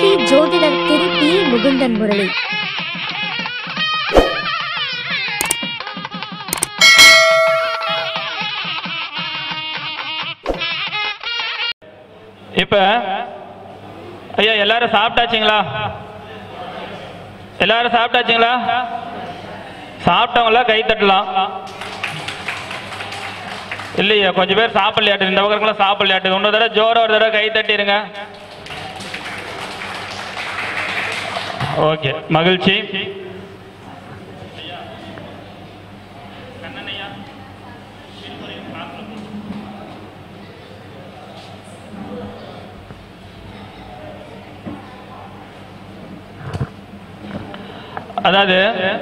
Walkie ஜோதிடர் திரு B Mukundan Murali இப்ப ஐயா எல்லாரும் சாப்பிட்டாச்சுங்களா எல்லாரும் சாப்பிட்டாச்சுங்களா சாப்பிட்டவங்களா கை தட்டலாம் இல்லையா கொஞ்சம் பேர் சாப்பிடலையாட்டு இந்த பக்கம் சாப்பிடலையாட்டு இன்னொரு தடவை ஜோர ஒரு தடவை கை தட்டிடுங்க ஓகே மகிழ்ச்சி அதாவது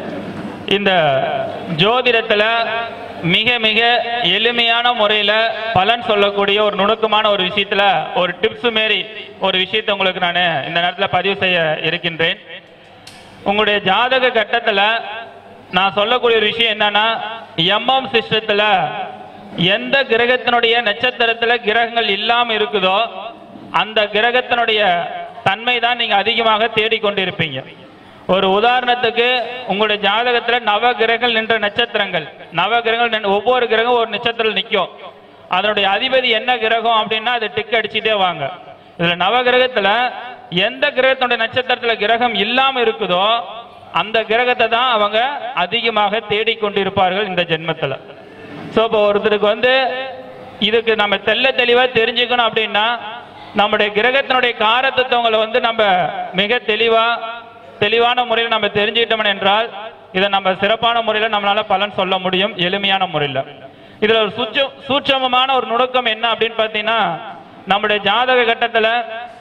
இந்த ஜோதிடத்துல மிக மிக எளிமையான முறையில பலன் சொல்லக்கூடிய ஒரு நுணுக்கமான ஒரு விஷயத்துல ஒரு டிப்ஸ் மாரி ஒரு விஷயத்தை உங்களுக்கு நான் இந்த நேரத்தில் பதிவு செய்ய இருக்கின்றேன் உங்களுடைய ஜாதக கட்டத்துல நான் சொல்லக்கூடிய ஒரு விஷயம் என்னன்னா எம்எம் சிஸ்டத்துல எந்த கிரகத்தினுடைய நட்சத்திரத்துல கிரகங்கள் இல்லாம இருக்குதோ அந்த கிரகத்தினுடைய தன்மை தான் நீங்க அதிகமாக தேடிக்கொண்டிருப்பீங்க ஒரு உதாரணத்துக்கு உங்களுடைய ஜாதகத்துல நவ கிரகங்கள் நின்ற நட்சத்திரங்கள் நவ கிரகங்கள் நின்ற- ஒவ்வொரு கிரகம் ஒரு நட்சத்திரம் நிற்கும் அதனுடைய அதிபதி என்ன கிரகம் அப்படின்னா அது டிக் அடிச்சுட்டே வாங்க இதுல நவ கிரகத்துல எந்த கிரகத்தினுடைய நட்சத்திரத்துல கிரகம் இல்லாம இருக்குதோ அந்த கிரகத்தை தான் அவங்க அதிகமாக தேடிக்கொண்டிருப்பார்கள் இந்த ஜென்மத்துல சோ இப்போ ஒருத்தருக்கு வந்து இதுக்கு நம்ம தெள்ள தெளிவா தெரிஞ்சுக்கணும் அப்படின்னா நம்முடைய கிரகத்தினுடைய காரத்தத்துவங்களை வந்து நம்ம மிக தெளிவா தெளிவான முறையில் நம்ம தெரிஞ்சுக்கிட்டோம் என்றால் இதை நம்ம சிறப்பான முறையில் நம்மளால பலன் சொல்ல முடியும் எளிமையான முறையில் இதுல ஒரு சுச்ச சூட்சமமான ஒரு நுணுக்கம் என்ன அப்படின்னு பார்த்தீங்கன்னா நம்முடைய ஜாதக கட்டத்துல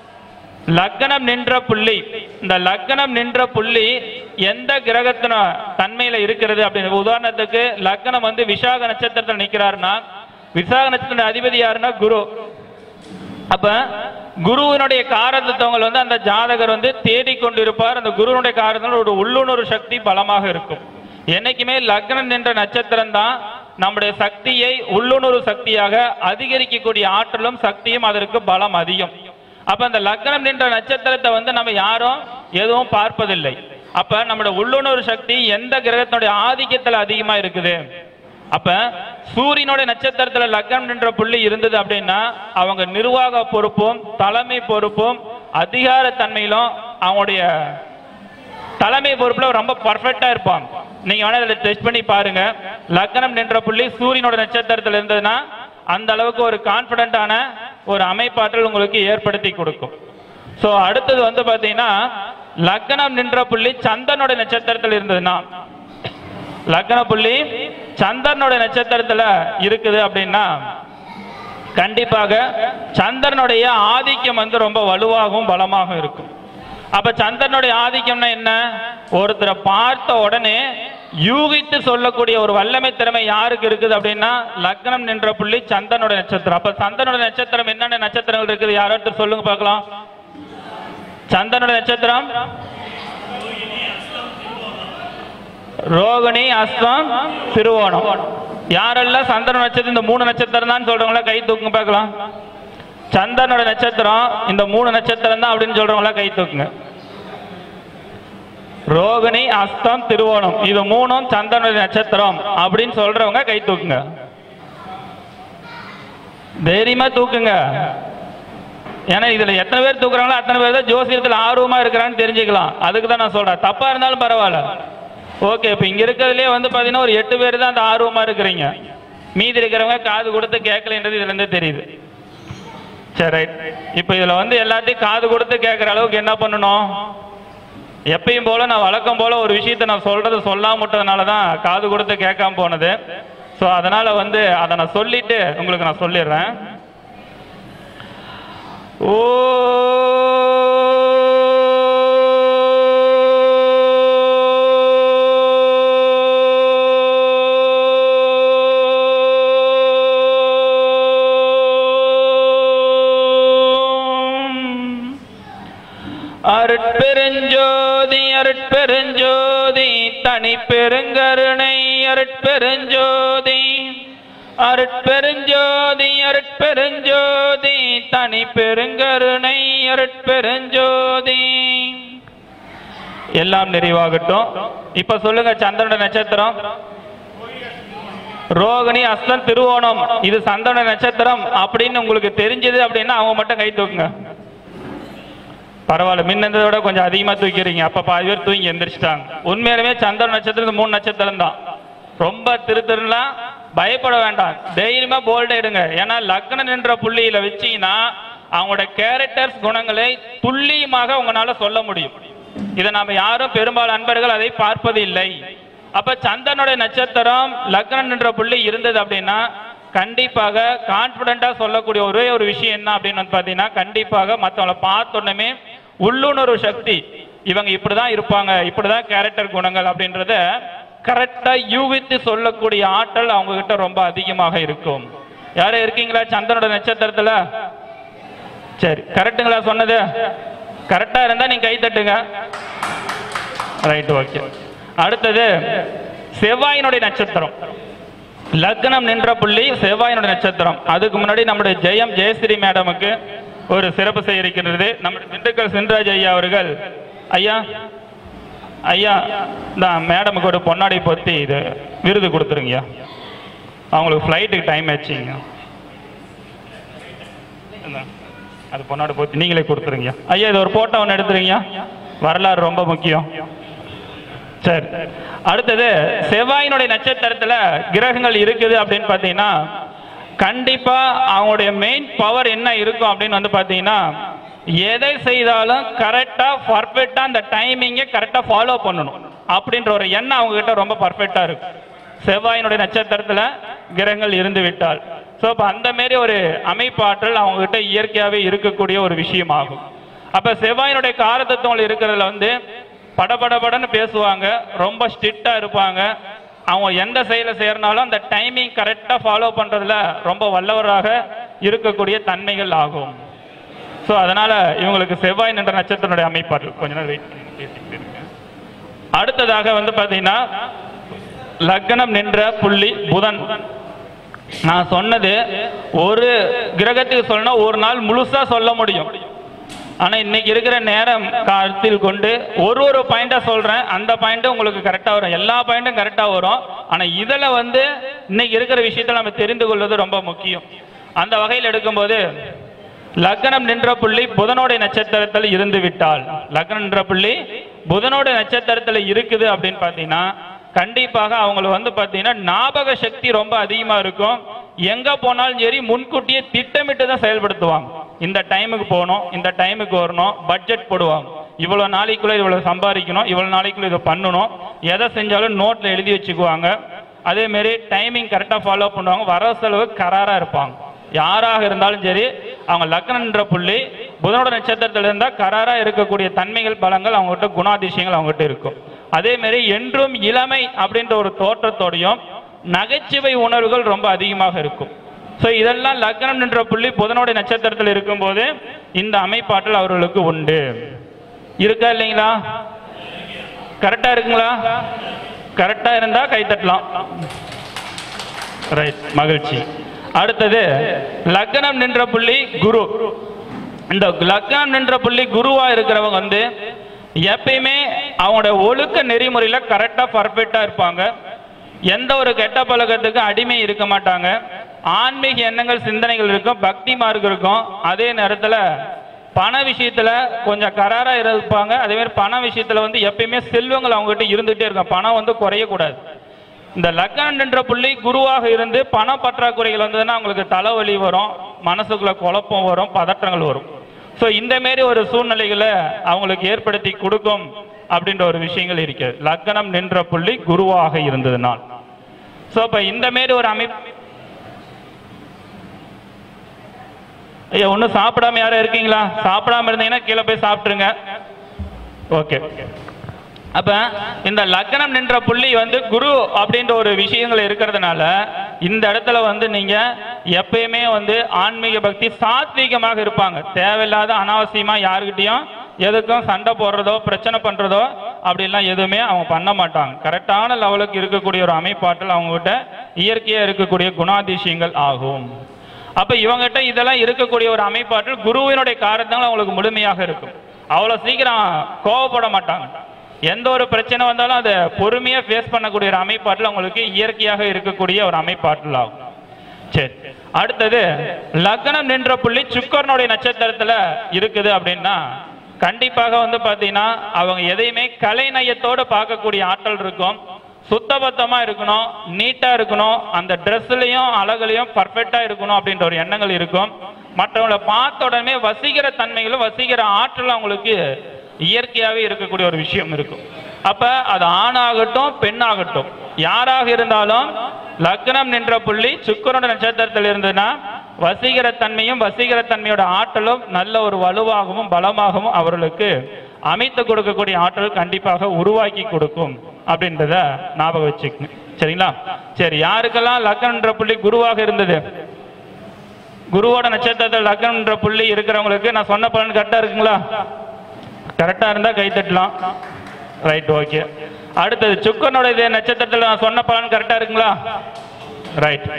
லக்னம் நின்ற புள்ளி இந்த லக்னம் நின்ற புள்ளி எந்த கிரகத்தின தன்மையில இருக்கிறது அப்படின்னு உதாரணத்துக்கு லக்னம் வந்து விசாக நட்சத்திரத்தில் நிக்கிறாருன்னா விசாக நட்சத்திர அதிபதி யாருன்னா குரு அப்ப குருவினுடைய காரத்தவங்கள் வந்து அந்த ஜாதகர் வந்து தேடிக்கொண்டிருப்பார் அந்த குருவினுடைய காரத்தில் ஒரு உள்ளுணர்வு சக்தி பலமாக இருக்கும் என்னைக்குமே லக்னம் நின்ற நட்சத்திரம் தான் நம்முடைய சக்தியை உள்ளுணர்வு சக்தியாக அதிகரிக்கக்கூடிய ஆற்றலும் சக்தியும் அதற்கு பலம் அதிகம் அப்ப அந்த லக்னம் நின்ற நட்சத்திரத்தை வந்து நம்ம யாரும் எதுவும் பார்ப்பதில்லை அப்ப நம்முடைய உள்ளுணர்வு சக்தி எந்த கிரகத்தினுடைய ஆதிக்கத்துல அதிகமா இருக்குது அப்ப சூரியனுடைய நட்சத்திரத்துல லக்னம் நின்ற புள்ளி இருந்தது அப்படின்னா அவங்க நிர்வாக பொறுப்பும் தலைமை பொறுப்பும் அதிகார தன்மையிலும் அவங்களுடைய தலைமை பொறுப்புல ரொம்ப பர்ஃபெக்டா இருப்பாங்க நீங்க வேணா இதில் டெஸ்ட் பண்ணி பாருங்க லக்னம் நின்ற புள்ளி சூரியனோட நட்சத்திரத்துல இருந்ததுன்னா அந்த அளவுக்கு ஒரு கான்பிடண்டான ஒரு அமைப்பாற்றல் உங்களுக்கு ஏற்படுத்தி கொடுக்கும் சோ அடுத்தது வந்து பாத்தீங்கன்னா லக்னம் நின்ற புள்ளி சந்திரனோட நட்சத்திரத்தில் இருந்ததுன்னா லக்ன புள்ளி சந்திரனோட நட்சத்திரத்துல இருக்குது அப்படின்னா கண்டிப்பாக சந்திரனுடைய ஆதிக்கம் வந்து ரொம்ப வலுவாகவும் பலமாகவும் இருக்கும் அப்ப சந்திரனுடைய ஆதிக்கம்னா என்ன ஒருத்தரை பார்த்த உடனே யூகித்து சொல்லக்கூடிய ஒரு வல்லமை திறமை யாருக்கு இருக்குது அப்படின்னா லக்னம் நின்ற புள்ளி சந்திரனோட நட்சத்திரம் அப்ப சந்திரனோட நட்சத்திரம் என்னென்ன நட்சத்திரங்கள் இருக்குது யாரோ ஒருத்தர் சொல்லுங்க பார்க்கலாம் சந்திரனோட நட்சத்திரம் ரோகிணி அஸ்தம் திருவோணம் யாரெல்லாம் சந்திரன் நட்சத்திரம் இந்த மூணு நட்சத்திரம் தான் சொல்றவங்களா கை தூக்குங்க பார்க்கலாம் சந்திரனோட நட்சத்திரம் இந்த மூணு நட்சத்திரம் தான் அப்படின்னு சொல்றவங்களா கை தூக்குங்க ரோகிணி அஸ்தம் திருவோணம் இது மூணும் சந்திரனுடைய நட்சத்திரம் அப்படின்னு சொல்றவங்க கை தூக்குங்க தைரியமா தூக்குங்க ஏன்னா இதுல எத்தனை பேர் தூக்குறாங்களோ அத்தனை பேர் தான் ஜோசியத்துல ஆர்வமா இருக்கிறான்னு தெரிஞ்சுக்கலாம் அதுக்கு தான் நான் சொல்றேன் தப்பா இருந்தாலும் பரவாயில்ல ஓகே இப்போ இங்க இருக்கிறதுலே வந்து பாத்தீங்கன்னா ஒரு எட்டு பேர் தான் அந்த ஆர்வமா இருக்கிறீங்க மீதி இருக்கிறவங்க காது கொடுத்து கேட்கலன்றது இதுல இருந்தே தெரியுது சரி ரைட் இப்போ இதுல வந்து எல்லாத்தையும் காது கொடுத்து கேட்குற அளவுக்கு என்ன பண்ணணும் எப்பயும் போல நான் வழக்கம் போல ஒரு விஷயத்த நான் சொல்றது சொல்லாம விட்டதுனால தான் காது கொடுத்து கேட்காம போனது ஸோ அதனால வந்து அதை நான் சொல்லிட்டு உங்களுக்கு நான் சொல்லிடுறேன் ஓ அருட்பெருஞ்சோதி அருட்பெருஞ்சோதி தனி பெருங்கருணை அருட்பெருஞ்சோதி அருட்பெருஞ்சோதி அருட்பெருஞ்சோதி தனி பெருங்கருணை அருட்பெருஞ்சோதி எல்லாம் நிறைவாகட்டும் இப்ப சொல்லுங்க சந்திரன நட்சத்திரம் ரோகிணி அஸ்தன் திருவோணம் இது சந்திரன நட்சத்திரம் அப்படின்னு உங்களுக்கு தெரிஞ்சது அப்படின்னா அவங்க மட்டும் கை தூக்குங்க பரவாயில்ல முன்னதை விட கொஞ்சம் அதிகமா தூக்கிறீங்க அப்ப பாதி பேர் தூங்கி எந்திரிச்சிட்டாங்க உண்மையிலுமே சந்திர நட்சத்திரம் மூணு நட்சத்திரம் தான் ரொம்ப திரு திருலாம் பயப்பட வேண்டாம் தைரியமா போல்ட் எடுங்க ஏன்னா லக்னம் என்ற புள்ளியில வச்சீங்கன்னா அவங்களோட கேரக்டர்ஸ் குணங்களை துல்லியமாக உங்களால சொல்ல முடியும் இதை நாம யாரும் பெரும்பாலும் அன்பர்கள் அதை பார்ப்பது இல்லை அப்ப சந்திரனுடைய நட்சத்திரம் லக்னம் என்ற புள்ளி இருந்தது அப்படின்னா கண்டிப்பாக கான்பிடண்டா சொல்லக்கூடிய ஒரே ஒரு விஷயம் என்ன அப்படின்னு வந்து பாத்தீங்கன்னா கண்டிப்பாக மற்றவங்கள பார்த்தோன்னே உள்ளுணர்வு சக்தி இவங்க இப்படிதான் இருப்பாங்க இப்படிதான் கேரக்டர் குணங்கள் அப்படின்றத கரெக்டா யூகித்து சொல்லக்கூடிய ஆற்றல் அவங்க கிட்ட ரொம்ப அதிகமாக இருக்கும் யாரும் இருக்கீங்களா சந்திரனோட நட்சத்திரத்துல சரி கரெக்டுங்களா சொன்னது கரெக்டா இருந்தா நீங்க கை தட்டுங்க ரைட் ஓகே அடுத்தது செவ்வாயினுடைய நட்சத்திரம் லக்னம் நின்ற புள்ளி செவ்வாயினுடைய நட்சத்திரம் அதுக்கு முன்னாடி நம்முடைய ஜெயம் ஜெயஸ்ரீ மேடமுக்கு ஒரு சிறப்பு செய்ய இருக்கிறது நம்முடைய திண்டுக்கல் சின்ராஜ் ஐயா அவர்கள் ஐயா ஐயா நான் மேடமுக்கு ஒரு பொன்னாடி பொத்தி இது விருது கொடுத்துருங்கய்யா அவங்களுக்கு ஃப்ளைட்டுக்கு டைம் ஆச்சுங்க இந்தா, அது பொன்னாடி பொத்தி நீங்களே கொடுத்துருங்க ஐயா இது ஒரு போட்டோ ஒன்று எடுத்துருங்க வரலாறு ரொம்ப முக்கியம் சரி அடுத்தது செவ்வாயினுடைய நட்சத்திரத்துல கிரகங்கள் இருக்குது அப்படின்னு பார்த்தீங்கன்னா கண்டிப்பா அவங்களுடைய மெயின் பவர் என்ன இருக்கும் அப்படின்னு வந்து பார்த்தீங்கன்னா எதை செய்தாலும் கரெக்டா பர்ஃபெக்டா அந்த டைமிங்கை கரெக்டா ஃபாலோ பண்ணணும் அப்படின்ற ஒரு எண்ணம் அவங்க கிட்ட ரொம்ப பர்ஃபெக்டா இருக்கும் செவ்வாயினுடைய நட்சத்திரத்துல கிரகங்கள் இருந்து விட்டால் ஸோ அப்போ அந்த மாரி ஒரு அமைப்பாற்றல் அவங்க கிட்ட இயற்கையாகவே இருக்கக்கூடிய ஒரு விஷயமாகும் அப்ப செவ்வாயினுடைய காரதத்துவங்கள் இருக்கிறதுல வந்து படபடபடன்னு பேசுவாங்க ரொம்ப ஸ்ட்ரிக்டா இருப்பாங்க அவங்க எந்த செயலை செய்யறனாலும் அந்த டைமிங் கரெக்டா ஃபாலோ பண்றதுல ரொம்ப வல்லவராக இருக்கக்கூடிய தன்மைகள் ஆகும் ஸோ அதனால இவங்களுக்கு செவ்வாய் நின்ற நட்சத்திரனுடைய அமைப்பாற்றல் கொஞ்ச நேரம் வெயிட் பண்ணி பேசிக்கிட்டு இருங்க அடுத்ததாக வந்து பாத்தீங்கன்னா லக்னம் நின்ற புள்ளி புதன் நான் சொன்னது ஒரு கிரகத்துக்கு சொல்லணும்னா ஒரு நாள் முழுசா சொல்ல முடியும் ஆனா இன்னைக்கு இருக்கிற நேரம் கருத்தில் கொண்டு ஒரு ஒரு பாயிண்டா சொல்றேன் அந்த பாயிண்ட் உங்களுக்கு கரெக்டா வரும் எல்லா பாயிண்ட்டும் கரெக்டா வரும் ஆனா இதுல வந்து இன்னைக்கு இருக்கிற விஷயத்தை நம்ம தெரிந்து கொள்வது ரொம்ப முக்கியம் அந்த வகையில் எடுக்கும்போது லக்னம் நின்ற புள்ளி புதனோடைய நட்சத்திரத்தில் இருந்து விட்டால் லக்னம் நின்ற புள்ளி புதனோட நட்சத்திரத்தில் இருக்குது அப்படின்னு பார்த்தீங்கன்னா கண்டிப்பாக அவங்களுக்கு வந்து பார்த்தீங்கன்னா ஞாபக சக்தி ரொம்ப அதிகமா இருக்கும் எங்க போனாலும் சரி முன்கூட்டியே திட்டமிட்டு தான் செயல்படுத்துவாங்க இந்த டைமுக்கு போகணும் இந்த டைமுக்கு வரணும் பட்ஜெட் போடுவாங்க இவ்வளவு நாளைக்குள்ள இவ்வளவு சம்பாதிக்கணும் இவ்வளவு நாளைக்குள்ள இதை பண்ணணும் எதை செஞ்சாலும் நோட்ல எழுதி வச்சுக்குவாங்க அதே மாதிரி டைமிங் கரெக்டாக ஃபாலோ பண்ணுவாங்க வர செலவு கராரா இருப்பாங்க யாராக இருந்தாலும் சரி அவங்க லக்னன்ற புள்ளி புதனோட நட்சத்திரத்தில் இருந்தால் கராரா இருக்கக்கூடிய தன்மைகள் பலங்கள் அவங்ககிட்ட குணாதிசயங்கள் அவங்ககிட்ட இருக்கும் அதே மாதிரி என்றும் இளமை அப்படின்ற ஒரு தோற்றத்தோடையும் நகைச்சுவை உணர்வுகள் ரொம்ப அதிகமாக இருக்கும் ஸோ இதெல்லாம் லக்னம் நின்ற புள்ளி புதனோட நட்சத்திரத்தில் இருக்கும்போது இந்த அமைப்பாற்றல் அவர்களுக்கு உண்டு இருக்கா இல்லைங்களா கரெக்டா இருக்குங்களா கரெக்டா இருந்தா கை தட்டலாம் ரைட் மகிழ்ச்சி அடுத்தது லக்னம் நின்ற புள்ளி குரு இந்த லக்னம் நின்ற புள்ளி குருவா இருக்கிறவங்க வந்து எப்பயுமே அவங்களோட ஒழுக்க நெறிமுறையில கரெக்டா பர்ஃபெக்டா இருப்பாங்க எந்த ஒரு கெட்ட பழக்கத்துக்கும் அடிமை இருக்க மாட்டாங்க ஆன்மீக எண்ணங்கள் சிந்தனைகள் இருக்கும் பக்தி மார்க்கம் இருக்கும் அதே நேரத்துல பண விஷயத்துல கொஞ்சம் கராரா இருப்பாங்க அதே மாதிரி பண விஷயத்துல வந்து எப்பயுமே செல்வங்கள் அவங்ககிட்ட இருந்துகிட்டே இருக்கும் பணம் வந்து குறையக்கூடாது இந்த லக்னம் என்ற புள்ளி குருவாக இருந்து பண பற்றாக்குறைகள் வந்ததுன்னா அவங்களுக்கு தலைவலி வரும் மனசுக்குள்ள குழப்பம் வரும் பதற்றங்கள் வரும் ஸோ இந்த மாரி ஒரு சூழ்நிலைகளை அவங்களுக்கு ஏற்படுத்தி கொடுக்கும் அப்படின்ற ஒரு விஷயங்கள் இருக்கு லக்னம் நின்ற புள்ளி குருவாக இருந்ததுனால் ஸோ அப்ப இந்த மாரி ஒரு அமைப்பு ஐயா ஒன்றும் சாப்பிடாம யாரும் இருக்கீங்களா சாப்பிடாம இருந்தீங்கன்னா கீழே போய் சாப்பிட்டுருங்க ஓகே அப்ப இந்த லக்னம் நின்ற புள்ளி வந்து குரு அப்படின்ற ஒரு விஷயங்கள் இருக்கிறதுனால இந்த இடத்துல வந்து நீங்க எப்பயுமே வந்து ஆன்மீக பக்தி சாத்வீகமாக இருப்பாங்க தேவையில்லாத அனாவசியமா யாருக்கிட்டையும் எதுக்கும் சண்டை போடுறதோ பிரச்சனை பண்றதோ அப்படிலாம் எதுவுமே அவங்க பண்ண மாட்டாங்க கரெக்டான லெவலுக்கு இருக்கக்கூடிய ஒரு அமைப்பாற்றல் அவங்ககிட்ட இயற்கையா இருக்கக்கூடிய குணாதிசயங்கள் ஆகும் அப்ப இவங்ககிட்ட இதெல்லாம் இருக்கக்கூடிய ஒரு அமைப்பாற்றல் குருவினுடைய காரணத்தால் அவங்களுக்கு முழுமையாக இருக்கும் அவ்வளவு சீக்கிரம் கோவப்பட மாட்டாங்க எந்த ஒரு பிரச்சனை வந்தாலும் அதை பொறுமையா ஃபேஸ் பண்ணக்கூடிய ஒரு அமைப்பாற்றல் அவங்களுக்கு இயற்கையாக இருக்கக்கூடிய ஒரு அமைப்பாற்றல் ஆகும் சரி அடுத்தது லக்னம் நின்ற புள்ளி சுக்கரனுடைய நட்சத்திரத்துல இருக்குது அப்படின்னா கண்டிப்பாக வந்து பாத்தீங்கன்னா அவங்க எதையுமே கலைநயத்தோட பார்க்கக்கூடிய ஆற்றல் இருக்கும் சுத்தபத்தமா இருக்கணும் நீட்டா இருக்கணும் அந்த ட்ரெஸ்லயும் அழகுலயும் பர்ஃபெக்டா இருக்கணும் அப்படின்ற ஒரு எண்ணங்கள் இருக்கும் மற்றவங்களை பார்த்த உடனே வசீகர தன்மைகளும் வசீகர ஆற்றலும் அவங்களுக்கு இயற்கையாவே இருக்கக்கூடிய ஒரு விஷயம் இருக்கும் அப்ப அது ஆணாகட்டும் பெண்ணாகட்டும் யாராக இருந்தாலும் லக்னம் நின்ற புள்ளி சுக்கரனோட நட்சத்திரத்தில் இருந்ததுன்னா வசீகர தன்மையும் வசீகர தன்மையோட ஆற்றலும் நல்ல ஒரு வலுவாகவும் பலமாகவும் அவர்களுக்கு அமைத்து கொடுக்கக்கூடிய ஆற்றல் கண்டிப்பாக உருவாக்கி கொடுக்கும் அப்படின்றத ஞாபகம் வச்சுக்கணும் சரிங்களா சரி யாருக்கெல்லாம் லக்னன்ற புள்ளி குருவாக இருந்தது குருவோட நட்சத்திரத்தில் லக்னன்ற புள்ளி இருக்கிறவங்களுக்கு நான் சொன்ன பலன் கரெக்டா இருக்குங்களா கரெக்டா இருந்தா கை தட்டலாம் ரைட் ஓகே அடுத்தது சுக்கரனோட இதே நட்சத்திரத்தில் நான் சொன்ன பலன் கரெக்டா இருக்குங்களா ரைட்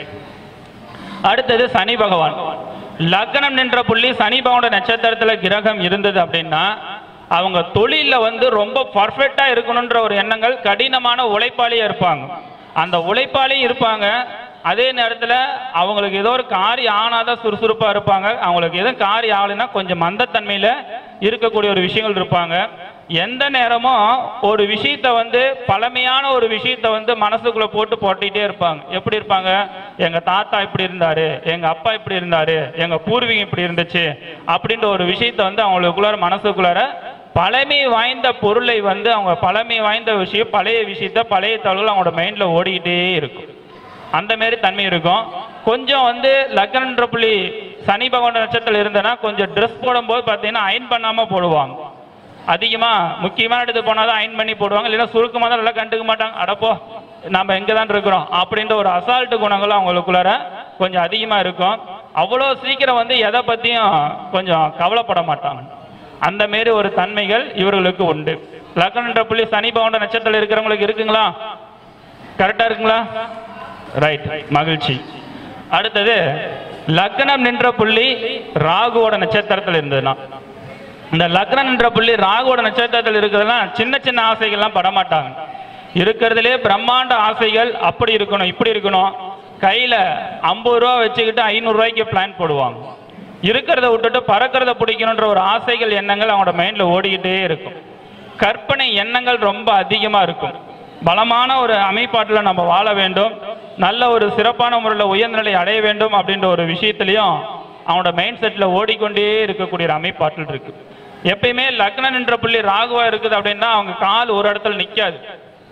அடுத்தது சனி பகவான் லக்னம் நின்ற புள்ளி சனி பகவானோட நட்சத்திரத்துல கிரகம் இருந்தது அப்படின்னா அவங்க தொழில்ல வந்து ரொம்ப பர்ஃபெக்டா இருக்கணுன்ற ஒரு எண்ணங்கள் கடினமான உழைப்பாளியா இருப்பாங்க அந்த உழைப்பாளியும் இருப்பாங்க அதே நேரத்துல அவங்களுக்கு ஏதோ ஒரு காரியம் ஆனாதான் சுறுசுறுப்பா இருப்பாங்க அவங்களுக்கு எதுவும் காரியம் ஆகலைன்னா கொஞ்சம் மந்தத்தன்மையில இருக்கக்கூடிய ஒரு விஷயங்கள் இருப்பாங்க எந்த நேரமும் ஒரு விஷயத்த வந்து பழமையான ஒரு விஷயத்த வந்து மனசுக்குள்ள போட்டு போட்டுக்கிட்டே இருப்பாங்க எப்படி இருப்பாங்க எங்க தாத்தா இப்படி இருந்தாரு எங்க அப்பா இப்படி இருந்தாரு எங்க பூர்வீகம் இப்படி இருந்துச்சு அப்படின்ற ஒரு விஷயத்த வந்து அவங்களுக்குள்ளார மனசுக்குள்ளார பழமை வாய்ந்த பொருளை வந்து அவங்க பழமை வாய்ந்த விஷயம் பழைய விஷயத்த பழைய தகவல் அவங்களோட மைண்ட்ல ஓடிக்கிட்டே இருக்கும் அந்த மாதிரி தன்மை இருக்கும் கொஞ்சம் வந்து லக்னன்ற புள்ளி சனி பகவான் நட்சத்திரம் இருந்ததுன்னா கொஞ்சம் ட்ரெஸ் போடும்போது பார்த்தீங்கன்னா அயன் பண்ணாம போடுவாங்க அதிகமா முக்கியமான இடத்துக்கு போனா தான் அயன் பண்ணி போடுவாங்க இல்லைன்னா சுருக்கமா தான் நல்லா கண்டுக்க மாட்டாங்க அடப்போ நம்ம எங்க தான் இருக்கிறோம் அப்படின்ற ஒரு அசால்ட்டு குணங்களும் அவங்களுக்குள்ளார கொஞ்சம் அதிகமா இருக்கும் அவ்வளோ சீக்கிரம் வந்து எதை பத்தியும் கொஞ்சம் கவலைப்பட மாட்டாங்க அந்த மாரி ஒரு தன்மைகள் இவர்களுக்கு உண்டு லக்னன்ற புள்ளி சனி பகவான் நட்சத்திரம் இருக்கிறவங்களுக்கு இருக்குங்களா கரெக்டா இருக்குங்களா ரைட் மகிழ்ச்சி அடுத்தது லக்னம் நின்ற புள்ளி ராகுவோட நட்சத்திரத்தில் இருந்ததுன்னா இந்த லக்னம் நின்ற புள்ளி ராகுவோட நட்சத்திரத்தில் இருக்கிறதெல்லாம் சின்ன சின்ன ஆசைகள்லாம் படமாட்டாங்க இருக்கிறதுலே பிரம்மாண்ட ஆசைகள் அப்படி இருக்கணும் இப்படி இருக்கணும் கையில ஐம்பது ரூபா வச்சுக்கிட்டு ஐநூறு ரூபாய்க்கு பிளான் போடுவாங்க இருக்கிறத விட்டுட்டு பறக்கிறத பிடிக்கணுன்ற ஒரு ஆசைகள் எண்ணங்கள் அவங்களோட மைண்ட்ல ஓடிக்கிட்டே இருக்கும் கற்பனை எண்ணங்கள் ரொம்ப அதிகமா இருக்கும் பலமான ஒரு அமைப்பாட்டில் நம்ம வாழ வேண்டும் நல்ல ஒரு சிறப்பான முறையில் உயர்நிலை அடைய வேண்டும் அப்படின்ற ஒரு விஷயத்திலையும் அவனோட மைண்ட் செட்ல ஓடிக்கொண்டே இருக்கக்கூடிய ஒரு அமைப்பாற்றல் இருக்கு எப்பயுமே லக்னம் என்ற புள்ளி ராகுவா இருக்குது அப்படின்னா அவங்க கால் ஒரு இடத்துல நிக்காது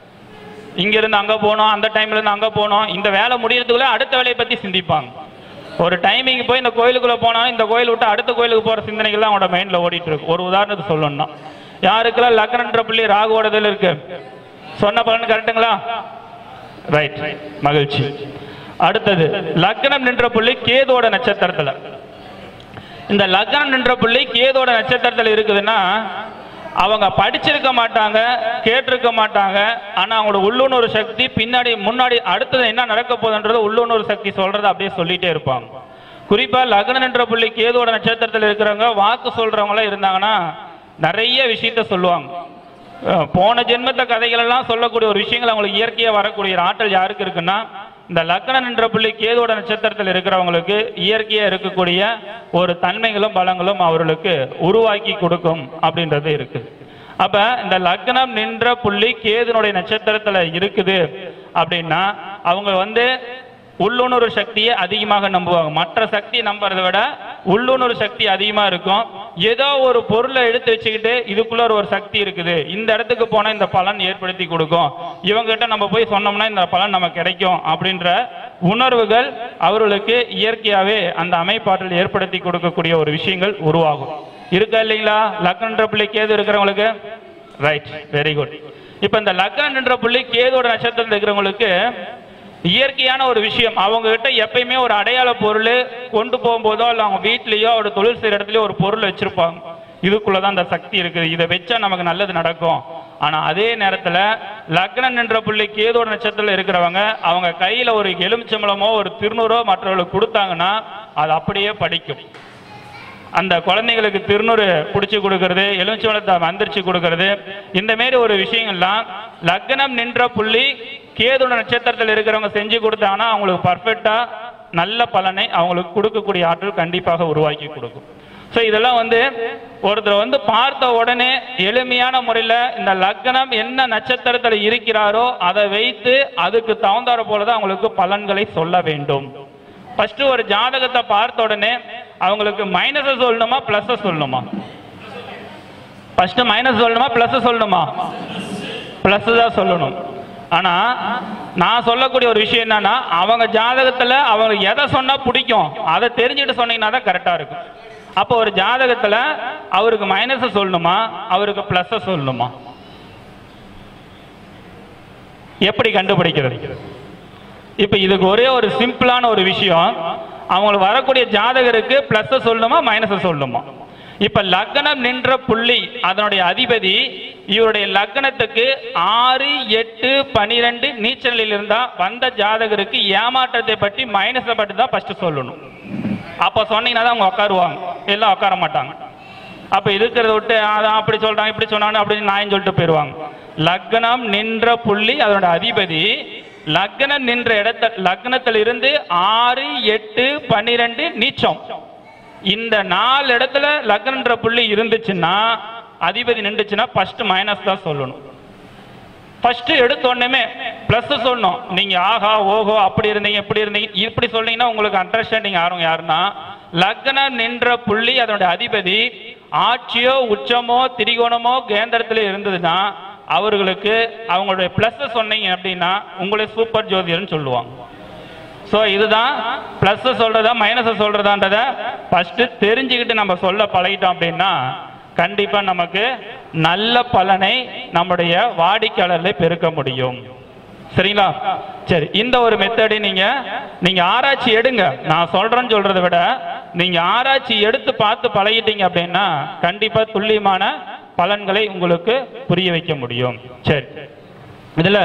இங்க இருந்து அங்க போனோம் அந்த டைம்ல இருந்து அங்க போனோம் இந்த வேலை முடியறதுக்குள்ள அடுத்த வேலையை பத்தி சிந்திப்பாங்க ஒரு டைமிங் போய் இந்த கோயிலுக்குள்ள போனாலும் இந்த கோயில் விட்டு அடுத்த கோயிலுக்கு போற சிந்தனைகள் தான் அவனோட மைண்ட்ல ஓடிட்டு இருக்கு ஒரு உதாரணத்தை சொல்லணும்னா யாருக்கெல்லாம் லக்னன்ற புள்ளி ராகுவோடதுல இருக்கு சொன்ன பலன் கரெக்டுங்களா ரைட் மகிழ்ச்சி அடுத்தது லக்னம் நின்ற புள்ளி கேதோட நட்சத்திரத்துல இந்த லக்னம் நின்ற புள்ளி கேதோட நட்சத்திரத்துல இருக்குதுன்னா அவங்க படிச்சிருக்க மாட்டாங்க கேட்டிருக்க மாட்டாங்க ஆனா அவங்களோட உள்ளுணர்வு சக்தி பின்னாடி முன்னாடி அடுத்தது என்ன நடக்க போகுதுன்றது உள்ளுணர்வு சக்தி சொல்றதை அப்படியே சொல்லிட்டே இருப்பாங்க குறிப்பா லக்னம் நின்ற புள்ளி கேதோட நட்சத்திரத்துல இருக்கிறவங்க வாக்கு சொல்றவங்களா இருந்தாங்கன்னா நிறைய விஷயத்த சொல்லுவாங்க அஹ் போன ஜென்மத்த கதைகள் எல்லாம் சொல்லக்கூடிய ஒரு விஷயங்கள் அவங்களுக்கு இயற்கையா வரக்கூடிய ஒரு ஆற்றல் யாருக்கு இருக்குன்னா இந்த லக்னம் என்ற புள்ளி கேதோட நட்சத்திரத்தில் இருக்கிறவங்களுக்கு இயற்கையா இருக்கக்கூடிய ஒரு தன்மைகளும் பலங்களும் அவர்களுக்கு உருவாக்கி கொடுக்கும் அப்படின்றது இருக்கு அப்ப இந்த லக்னம் நின்ற புள்ளி கேதுனுடைய நட்சத்திரத்துல இருக்குது அப்படின்னா அவங்க வந்து உள்ளுணர்வு சக்தியை அதிகமாக நம்புவாங்க மற்ற சக்தி நம்புறதை விட உள்ளுணர்வு சக்தி அதிகமா இருக்கும் ஏதோ ஒரு பொருளை எடுத்து வச்சுக்கிட்டு இதுக்குள்ள ஒரு சக்தி இருக்குது இந்த இடத்துக்கு போனா இந்த பலன் ஏற்படுத்தி கொடுக்கும் இவங்க கிட்ட நம்ம போய் சொன்னோம்னா இந்த பலன் நமக்கு கிடைக்கும் அப்படின்ற உணர்வுகள் அவர்களுக்கு இயற்கையாவே அந்த அமைப்பாற்றல் ஏற்படுத்தி கொடுக்கக்கூடிய ஒரு விஷயங்கள் உருவாகும் இருக்கா இல்லைங்களா லக்னன்ற புள்ளி கேது இருக்கிறவங்களுக்கு ரைட் வெரி குட் இப்ப இந்த லக்னம் என்ற புள்ளி கேதோட நட்சத்திரத்தில் இருக்கிறவங்களுக்கு இயற்கையான ஒரு விஷயம் அவங்க கிட்ட எப்பயுமே ஒரு அடையாள பொருள் கொண்டு போகும்போதோ இல்ல அவங்க வீட்லயோ அவரோட தொழில் செய்யற இடத்துலயோ ஒரு பொருள் வச்சிருப்பாங்க இதுக்குள்ளதான் அந்த சக்தி இருக்குது இதை வச்சா நமக்கு நல்லது நடக்கும் ஆனா அதே நேரத்துல லக்னம் நின்ற புள்ளி கேதோட நட்சத்திரத்தில் இருக்கிறவங்க அவங்க கையில ஒரு எலுமிச்சம்பழமோ ஒரு திருநூறோ மற்றவர்களுக்கு கொடுத்தாங்கன்னா அது அப்படியே படிக்கும் அந்த குழந்தைங்களுக்கு திருநூறு பிடிச்சி கொடுக்கறது எலுமிச்சம்பழத்தை மந்திரிச்சு கொடுக்கறது இந்த மாரி ஒரு விஷயங்கள்லாம் லக்னம் நின்ற புள்ளி கேதுட நட்சத்திரத்தில் இருக்கிறவங்க செஞ்சு கொடுத்தாங்கன்னா அவங்களுக்கு பர்ஃபெக்டா நல்ல பலனை அவங்களுக்கு கொடுக்கக்கூடிய ஆற்றல் கண்டிப்பாக உருவாக்கி கொடுக்கும் ஸோ இதெல்லாம் வந்து ஒருத்தர் வந்து பார்த்த உடனே எளிமையான முறையில் இந்த லக்னம் என்ன நட்சத்திரத்தில் இருக்கிறாரோ அதை வைத்து அதுக்கு தகுந்தாற போல தான் அவங்களுக்கு பலன்களை சொல்ல வேண்டும் ஃபர்ஸ்ட் ஒரு ஜாதகத்தை பார்த்த உடனே அவங்களுக்கு மைனஸை சொல்லணுமா பிளஸ் சொல்லணுமா ஃபர்ஸ்ட் மைனஸ் சொல்லணுமா பிளஸ் சொல்லணுமா பிளஸ் தான் சொல்லணும் ஆனா நான் சொல்லக்கூடிய ஒரு விஷயம் என்னன்னா அவங்க ஜாதகத்துல அவங்க எதை சொன்னா பிடிக்கும் அதை தெரிஞ்சுட்டு சொன்னீங்கன்னா தான் கரெக்டா இருக்கும் அப்போ ஒரு ஜாதகத்துல அவருக்கு மைனஸ் சொல்லணுமா அவருக்கு பிளஸ் சொல்லணுமா எப்படி கண்டுபிடிக்கிறது இப்ப இதுக்கு ஒரே ஒரு சிம்பிளான ஒரு விஷயம் அவங்களுக்கு வரக்கூடிய ஜாதகருக்கு பிளஸ் சொல்லணுமா மைனஸ் சொல்லணுமா இப்ப லக்னம் நின்ற புள்ளி அதனுடைய அதிபதி இவருடைய லக்னத்துக்கு ஆறு எட்டு பனிரெண்டு நீச்சலில் இருந்தா வந்த ஜாதகருக்கு ஏமாற்றத்தை பற்றி மைனஸை பற்றி தான் ஃபர்ஸ்ட் சொல்லணும் அப்ப சொன்னீங்கன்னா தான் அவங்க உட்காருவாங்க எல்லாம் உட்கார மாட்டாங்க அப்ப இருக்கிறத விட்டு அதான் அப்படி சொல்றாங்க இப்படி சொன்னாங்க அப்படின்னு நான் சொல்லிட்டு போயிடுவாங்க லக்னம் நின்ற புள்ளி அதனோட அதிபதி லக்னம் நின்ற இடத்த லக்னத்தில் இருந்து ஆறு எட்டு பன்னிரெண்டு நீச்சம் இந்த நாலு இடத்துல லக்னன்ற புள்ளி இருந்துச்சுன்னா அதிபதி நின்றுச்சுன்னா ஃபர்ஸ்ட் மைனஸ் தான் சொல்லணும் ஃபர்ஸ்ட் எடுத்த உடனே பிளஸ் சொல்லணும் நீங்க ஆஹா ஓஹோ அப்படி இருந்தீங்க இப்படி இருந்தீங்க இப்படி சொன்னீங்கன்னா உங்களுக்கு அண்டர்ஸ்டாண்டிங் ஆகும் யாருன்னா லக்னம் நின்ற புள்ளி அதனுடைய அதிபதி ஆட்சியோ உச்சமோ திரிகோணமோ கேந்திரத்துல இருந்ததுன்னா அவர்களுக்கு அவங்களுடைய பிளஸ் சொன்னீங்க அப்படின்னா உங்களை சூப்பர் ஜோதிடர்னு சொல்லுவாங்க ஸோ இதுதான் ப்ளஸ் சொல்றதா மைனஸ் சொல்றதான்றத ஃபர்ஸ்ட் தெரிஞ்சுக்கிட்டு நம்ம சொல்ல பழகிட்டோம் அப்படின்னா கண்டிப்பா நமக்கு நல்ல பலனை நம்முடைய வாடிக்கையாளர்களை பெருக்க முடியும் சரிங்களா சரி இந்த ஒரு மெத்தடை நீங்க நீங்க ஆராய்ச்சி எடுங்க நான் சொல்றேன்னு சொல்றதை விட நீங்க ஆராய்ச்சி எடுத்து பார்த்து பழகிட்டீங்க அப்படின்னா கண்டிப்பா துல்லியமான பலன்களை உங்களுக்கு புரிய வைக்க முடியும் சரி இதுல